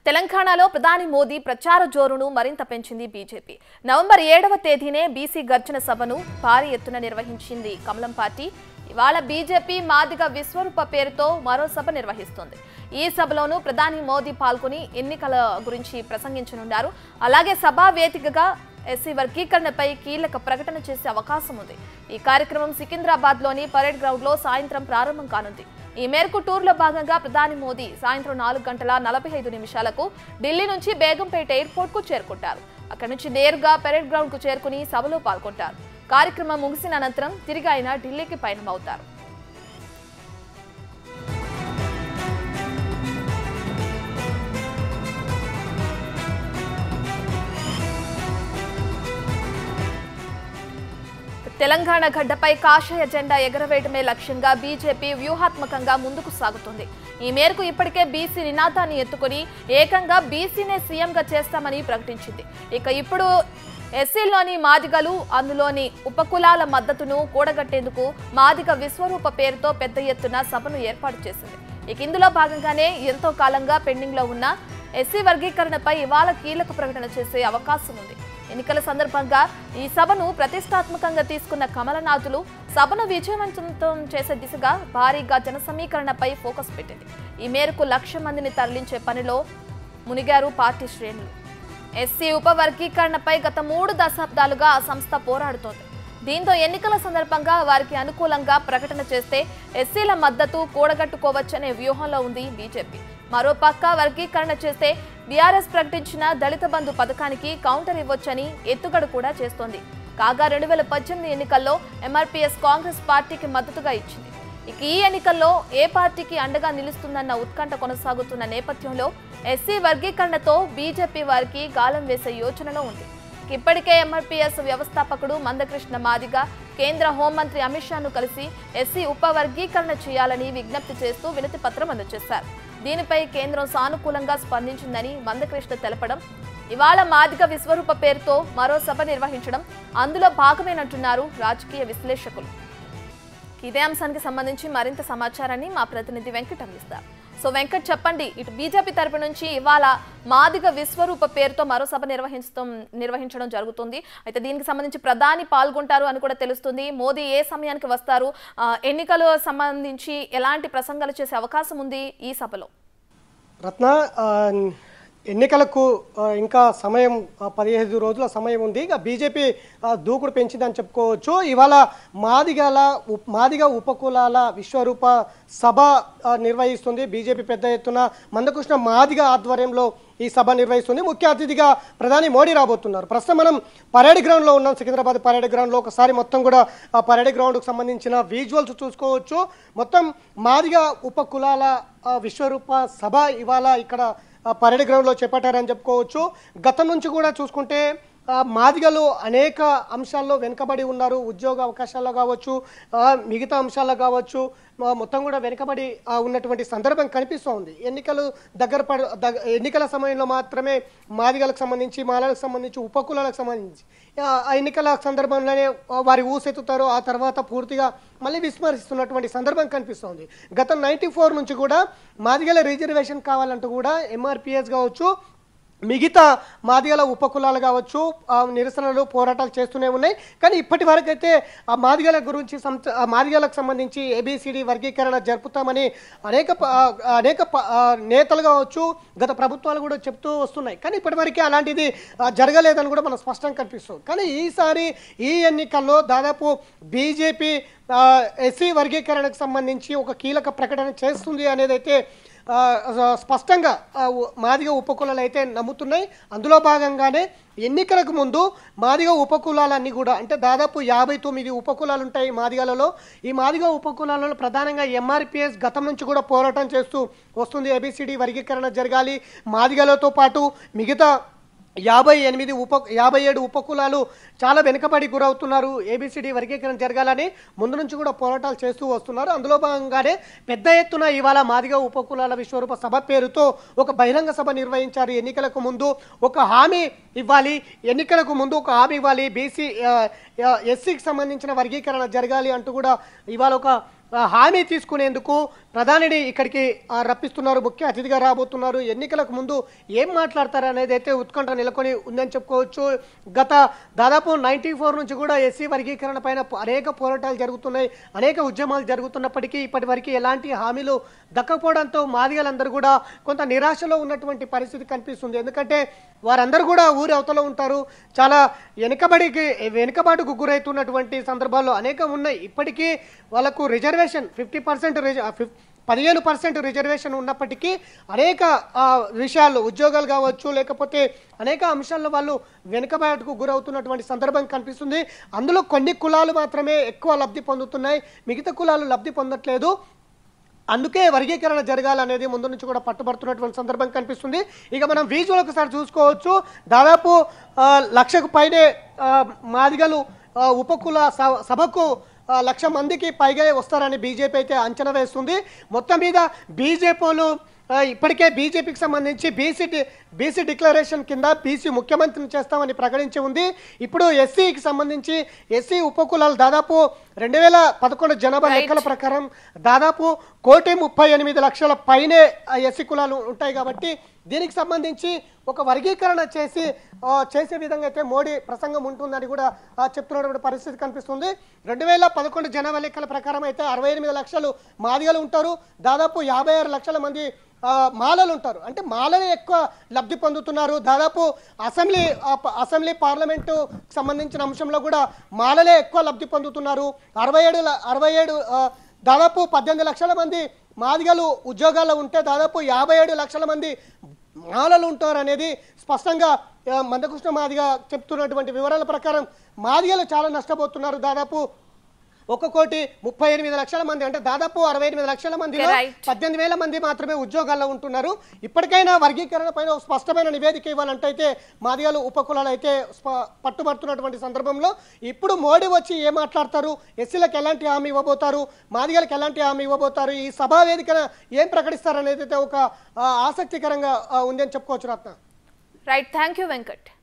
తెలంగాణలో ప్రధాని మోదీ ప్రచార జోరును మరింత పెంచింది బీజేపీ నవంబర్ ఏడవ తేదీనే బీసీ గర్జన సభను భారీ ఎత్తున నిర్వహించింది కమలం పార్టీ ఇవాళ బీజేపీ మాదిగ విశ్వరూప పేరుతో మరో సభ నిర్వహిస్తోంది ఈ సభలోనూ ప్రధాని మోదీ పాల్గొని ఎన్నికల గురించి ప్రసంగించనున్నారు అలాగే సభా వేదికగా ఎస్సీ వర్గీకరణపై కీలక ప్రకటన చేసే అవకాశం ఉంది ఈ కార్యక్రమం సికింద్రాబాద్లోని పరేడ్ గ్రౌండ్లో సాయంత్రం ప్రారంభం కానుంది ఈ మేరకు టూర్లో భాగంగా ప్రధాని మోదీ సాయంత్రం నాలుగు గంటల నలభై ఐదు నిమిషాలకు ఢిల్లీ నుంచి బేగంపేట ఎయిర్పోర్ట్ కు చేరుకుంటారు అక్కడి నుంచి నేరుగా పెరేడ్ గ్రౌండ్ కు చేరుకుని సభలో పాల్గొంటారు కార్యక్రమం ముగిసిన అనంతరం తిరిగి ఆయన ఢిల్లీకి పయనమవుతారు తెలంగాణ గడ్డపై కాషాయ జెండా ఎగరవేయడమే లక్ష్యంగా బీజేపీ వ్యూహాత్మకంగా ముందుకు సాగుతుంది ఈ మేరకు ఇప్పటికే బీసీ నినాదాన్ని ఎత్తుకుని ఏకంగా బీసీనే సీఎంగా చేస్తామని ప్రకటించింది ఇక ఇప్పుడు ఎస్సీలోని మాదిగలు అందులోని ఉపకులాల మద్దతును కూడగట్టేందుకు మాదిగ విశ్వరూప పేరుతో పెద్ద ఎత్తున సభను ఏర్పాటు చేసింది ఇక ఇందులో భాగంగానే ఎంతో కాలంగా పెండింగ్లో ఉన్న ఎస్సీ వర్గీకరణపై ఇవాళ కీలక ప్రకటన చేసే అవకాశం ఉంది ఎన్నికల సందర్భంగా ఈ సభను ప్రతిష్టాత్మకంగా తీసుకున్న కమలనాథులు సభను విజయవంతం చేసే దిశగా భారీగా జన సమీకరణపై ఫోకస్ పెట్టింది ఈ మేరకు లక్ష మందిని తరలించే పనిలో మునిగారు పార్టీ శ్రేణులు ఎస్సీ ఉపవర్గీకరణపై గత మూడు దశాబ్దాలుగా ఆ సంస్థ పోరాడుతోంది దీంతో ఎన్నికల సందర్భంగా వారికి అనుకూలంగా ప్రకటన చేస్తే ఎస్సీల మద్దతు కూడగట్టుకోవచ్చనే వ్యూహంలో ఉంది బీజేపీ మరోపక్క వర్గీకరణ చేస్తే బీఆర్ఎస్ ప్రకటించిన దళిత బంధు పథకానికి కౌంటర్ ఇవ్వొచ్చని ఎత్తుగడ కూడా చేస్తోంది కాగా రెండు వేల పద్దెనిమిది ఎన్నికల్లో ఎంఆర్పీఎస్ కాంగ్రెస్ పార్టీకి మద్దతుగా ఇచ్చింది ఇక ఈ ఎన్నికల్లో ఏ పార్టీకి అండగా నిలుస్తుందన్న ఉత్కంఠ కొనసాగుతున్న నేపథ్యంలో ఎస్సీ వర్గీకరణతో బీజేపీ వారికి గాలం వేసే యోచనలో ఉంది ఇప్పటికే ఎంఆర్పీఎస్ వ్యవస్థాపకుడు మందకృష్ణ మాదిగ కేంద్ర హోంమంత్రి అమిత్ షాను కలిసి ఎస్సీ ఉపవర్గీకరణ చేయాలని విజ్ఞప్తి చేస్తూ వినతి పత్రం అందజేశారు దీనిపై కేంద్రం సానుకూలంగా స్పందించిందని మందకృష్ణ తెలపడం ఇవాళ మాదిగ విశ్వరూప పేరుతో మరో సభ నిర్వహించడం అందులో భాగమేనంటున్నారు రాజకీయ విశ్లేషకులు ఇదే అంశానికి సంబంధించి మరింత సమాచారాన్ని మా ప్రతినిధి వెంకట్ అందిస్తారు సో వెంకట్ చెప్పండి ఇటు బీజేపీ తరపు నుంచి ఇవాళ మాదిగ విశ్వరూప పేరుతో మరో సభ నిర్వహించడం నిర్వహించడం జరుగుతుంది అయితే దీనికి సంబంధించి ప్రధాని పాల్గొంటారు అని కూడా తెలుస్తుంది మోదీ ఏ సమయానికి వస్తారు ఆ, ఎన్నికలు సంబంధించి ఎలాంటి ప్రసంగాలు చేసే అవకాశం ఉంది ఈ సభలో రత్న ఆ, ఎన్నికలకు ఆ, ఇంకా సమయం ఆ, పదిహేను రోజుల సమయం ఉంది ఇక బీజేపీ ఆ, దూకుడు పెంచిందని చెప్పుకోవచ్చు ఇవాళ మాదిగల ఉప్- మాదిగ ఉపకులాల విశ్వరూప సభ ఆ, నిర్వహిస్తుంది బీజేపీ పెద్ద ఎత్తున మందకృష్ణ మాదిగ ఆధ్వర్యంలో ఈ సభ నిర్వహిస్తుంది ముఖ్య అతిథిగా ప్రధాని మోడీ రాబోతున్నారు ప్రస్తుతం మనం పరేడ్ గ్రౌండ్లో ఉన్నాం సికింద్రాబాద్ పరేడ్ గ్రౌండ్లో ఒకసారి మొత్తం కూడా ఆ పరేడ్ గ్రౌండ్కు సంబంధించిన విజువల్స్ చూసుకోవచ్చు మొత్తం మాదిగ ఉపకులాల ఆ, విశ్వరూప సభ ఇవాళ ఇక్కడ ఆ, పరేడ్ గ్రౌండ్లో చేపట్టారని చెప్పుకోవచ్చు గతం నుంచి కూడా చూసుకుంటే ఆ, మాదిగలు అనేక అంశాల్లో వెనుకబడి ఉన్నారు ఉద్యోగ అవకాశాల్లో కావచ్చు ఆ, మిగతా అంశాల్లో కావచ్చు ఆ, మొత్తం కూడా వెనుకబడి ఆ, ఉన్నటువంటి సందర్భం కనిపిస్తూ ఉంది ఎన్నికలు దగ్గర పడ దగ్- ఎన్నికల సమయంలో మాత్రమే మాదిగలకు సంబంధించి మాలలకు సంబంధించి ఉపకులాలకు సంబంధించి ఆ, ఆ ఎన్నికల సందర్భంలోనే వారి ఊసెత్తుతారు ఆ తర్వాత పూర్తిగా మళ్ళీ విస్మరిస్తున్నటువంటి సందర్భం కనిపిస్తోంది గత నైంటీ ఫోర్ నుంచి కూడా మాదిగల రిజర్వేషన్ కావాలంటూ కూడా ఎంఆర్పిఎస్ కావచ్చు మిగతా మాదిగల ఉపకులాలు కావచ్చు ఆ నిరసనలు పోరాటాలు చేస్తూనే ఉన్నాయి కానీ ఇప్పటి వరకు అయితే ఆ మాదిగల గురించి సంత- ఆ మాదిగలకు సంబంధించి ఏబిసిడి వర్గీకరణ జరుపుతామని అనేక ప- ఆ, అనేక ప- ఆ, నేతలు కావచ్చు గత ప్రభుత్వాలు కూడా చెప్తూ వస్తున్నాయి కానీ ఇప్పటివరకు అలాంటిది ఆ, జరగలేదని కూడా మనకు స్పష్టంగా కనిపిస్తుంది కానీ ఈసారి ఈ ఎన్నికల్లో దాదాపు బీజేపీ ఎస్సీ వర్గీకరణకు సంబంధించి ఒక కీలక ప్రకటన చేస్తుంది అనేది అయితే ఆ, స్పష్టంగా ఆ, ఉ- మాదిగ ఉపకులాలు అయితే నమ్ముతున్నాయి అందులో భాగంగానే ఎన్నికలకు ముందు మాదిగ ఉపకులాలన్నీ కూడా అంటే దాదాపు యాభై తొమ్మిది ఉపకులాలు ఉంటాయి మాదిగలలో ఈ మాదిగ ఉపకులాలలో ప్రధానంగా ఎంఆర్పిఎస్ గతం నుంచి కూడా పోరాటం చేస్తూ వస్తుంది ఏబిసిడి వర్గీకరణ జరగాలి మాదిగలతో పాటు మిగతా యాభై ఎనిమిది ఉప యాభై ఏడు ఉపకులాలు చాలా వెనుకబడి గురవుతున్నారు ఏబిసిడి వర్గీకరణ జరగాలని ముందు నుంచి కూడా పోరాటాలు చేస్తూ వస్తున్నారు అందులో భాగంగానే పెద్ద ఎత్తున ఇవాళ మాదిగ ఉపకులాల విశ్వరూప సభ పేరుతో ఒక బహిరంగ సభ నిర్వహించారు ఎన్నికలకు ముందు ఒక హామీ ఇవ్వాలి ఎన్నికలకు ముందు ఒక హామీ ఇవ్వాలి బీసీ ఎస్సీకి సంబంధించిన వర్గీకరణ జరగాలి అంటూ కూడా ఇవాళ ఒక ఆ, హామీ తీసుకునేందుకు ప్రధానిని ఇక్కడికి ఆ, రప్పిస్తున్నారు ముఖ్య అతిథిగా రాబోతున్నారు ఎన్నికలకు ముందు ఏం మాట్లాడతారు అనేది అయితే ఉత్కంఠ నెలకొని ఉందని చెప్పుకోవచ్చు గత దాదాపు నైన్టీ ఫోర్ నుంచి కూడా ఎస్సీ వర్గీకరణ పైన ప- అనేక పోరాటాలు జరుగుతున్నాయి అనేక ఉద్యమాలు జరుగుతున్నప్పటికీ ఇప్పటి వరకు ఎలాంటి హామీలు దక్కకపోవడంతో మాదిగలందరూ కూడా కొంత నిరాశలో ఉన్నటువంటి పరిస్థితి కనిపిస్తుంది ఎందుకంటే వారందరూ కూడా ఊరి అవతల ఉంటారు చాలా వెనుకబడికి వెనుకబాటుకు గురవుతున్నటువంటి సందర్భాల్లో అనేకం ఉన్నాయి ఇప్పటికీ వాళ్ళకు రిజర్వేషన్ ఫిఫ్టీ పర్సెంట్ పదిహేను పర్సెంట్ రిజర్వేషన్ ఉన్నప్పటికీ అనేక ఆ, విషయాల్లో ఉద్యోగాలు కావచ్చు లేకపోతే అనేక అంశాల్లో వాళ్ళు వెనుకబాటుకు గురవుతున్నటువంటి సందర్భం కనిపిస్తుంది అందులో కొన్ని కులాలు మాత్రమే ఎక్కువ లబ్ధి పొందుతున్నాయి మిగతా కులాలు లబ్ధి పొందట్లేదు అందుకే వర్గీకరణ జరగాలనేది ముందు నుంచి కూడా పట్టుబడుతున్నటువంటి సందర్భం కనిపిస్తుంది ఇక మనం విజువల్ ఒకసారి చూసుకోవచ్చు దాదాపు ఆ, లక్షకు పైనే ఆ, మాదిగలు ఆ, ఉపకుల స- సభకు ఆ, లక్ష మందికి పైగా వస్తారని బీజేపీ అయితే అంచనా వేస్తుంది మొత్తం మీద బీజేపీలు ఆ, ఇప్పటికే బీజేపీకి సంబంధించి బీసీ డి- బీసీ డిక్లరేషన్ కింద బీసీ ముఖ్యమంత్రిని చేస్తామని ప్రకటించి ఉంది ఇప్పుడు ఎస్సీకి సంబంధించి ఎస్సీ ఉపకులాలు దాదాపు రెండు వేల పదకొండు జనాభా లెక్కల ప్రకారం దాదాపు కోటి ముప్పై ఎనిమిది లక్షల పైనే ఆ ఎస్సీ కులాలు ఉంటాయి కాబట్టి దీనికి సంబంధించి ఒక వర్గీకరణ చేసి ఆ, చేసే విధంగా అయితే మోడీ ప్రసంగం ఉంటుందని కూడా ఆ, చెప్తున్నటువంటి పరిస్థితి కనిపిస్తుంది రెండు వేల పదకొండు జనాభా లెక్కల ప్రకారం అయితే అరవై ఎనిమిది లక్షలు మాదిగలు ఉంటారు దాదాపు యాభై ఆరు లక్షల మంది ఆ, మాలలు ఉంటారు అంటే మాలలు ఎక్కువ లబ్ధి పొందుతున్నారు దాదాపు అసెంబ్లీ ఆ, ప- అసెంబ్లీ పార్లమెంటు సంబంధించిన అంశంలో కూడా మాలలే ఎక్కువ లబ్ధి పొందుతున్నారు అరవై ఏడు ల- అరవై ఏడు ఆ, దాదాపు పద్దెనిమిది లక్షల మంది మాదిగలు ఉద్యోగాల్లో ఉంటే దాదాపు యాభై ఏడు లక్షల మంది మాలలు ఉంటారు అనేది స్పష్టంగా ఆ, మందకృష్ణ మాదిగ చెప్తున్నటువంటి వివరాల ప్రకారం మాదిగలు చాలా నష్టపోతున్నారు దాదాపు ఒక కోటి ముప్పై ఎనిమిది లక్షల మంది అంటే దాదాపు అరవై ఎనిమిది లక్షల మందిలో Okay, right. పద్దెనిమిది వేల మంది మాత్రమే ఉద్యోగాల్లో ఉంటున్నారు ఇప్పటికైనా వర్గీకరణ పైన ఒక స్పష్టమైన నివేదిక ఇవ్వాలంటే అయితే మాదిగలు ఉపకులాలు అయితే స్ప- పట్టుబడుతున్నటువంటి సందర్భంలో ఇప్పుడు మోడీ వచ్చి ఏం మాట్లాడతారు ఎస్సీలకు ఎలాంటి హామీ ఇవ్వబోతారు మాదిగలకు ఎలాంటి హామీ ఇవ్వబోతారు ఈ సభా వేదికన ఏం ప్రకటిస్తారు అనేది అయితే ఒక ఆ, ఆసక్తికరంగా ఆ, ఉంది అని చెప్పుకోవచ్చు Ratna right thank you Venkat